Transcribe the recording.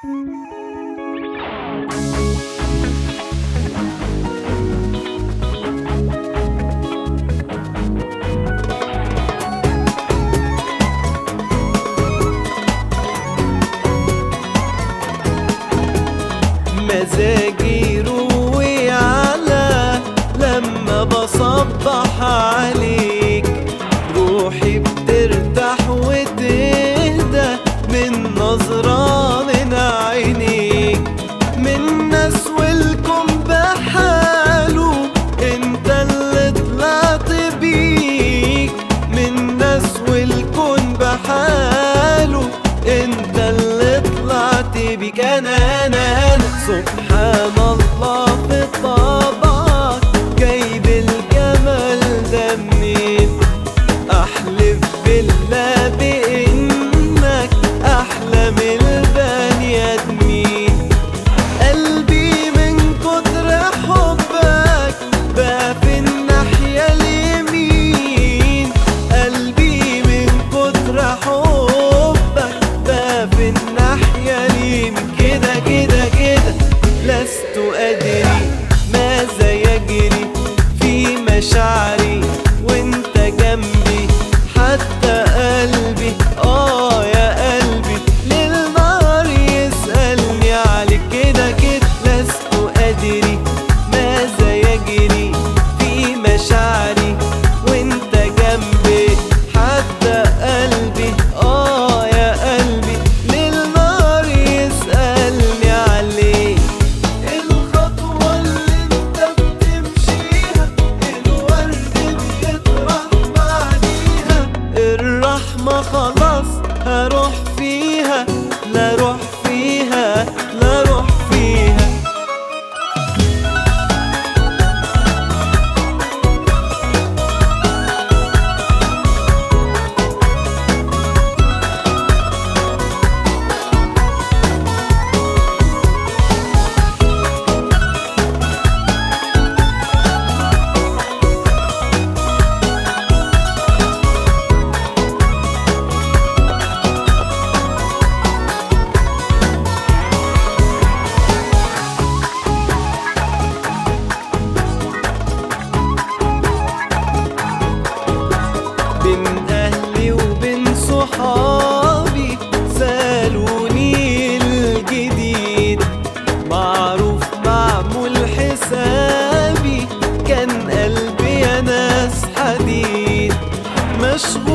مزاجي يروي على لما بصبح عليك روحي بترتاح وتهدى من نظرة من عينيك من ناس والكم بحاله انت اللي طلعت بيك من ناس والكون بحاله انت اللي طلعت بيك انا انا انا سبحان الله في طبعك جايب الجمال ده منين احلف بالله بانك احلى من البني ادمين قلبي من كتر حبك بقى في الناحية اليمين قلبي من كتر حبك بقى في الناحية اليمين كده كده كده لست أدري ماذا يجري في مشاعري وانت جنبي حتى قلبي اه يا قلبي للنار يسألني عليك كده كده لست أدري ماذا يجري في مشاعري وانت جنبي حتى قلبي اه يا قلبي للنار يسألني عليك الخطوة اللي انت بتمشيها الورد بيطرح بعديها الرحمة خلاص هروح فيها لا روح فيها لا روح فيها بين أهلي وبين صحابي سألوني الجديد معروف معمول حسابي كان قلبي يا ناس حديد مشغول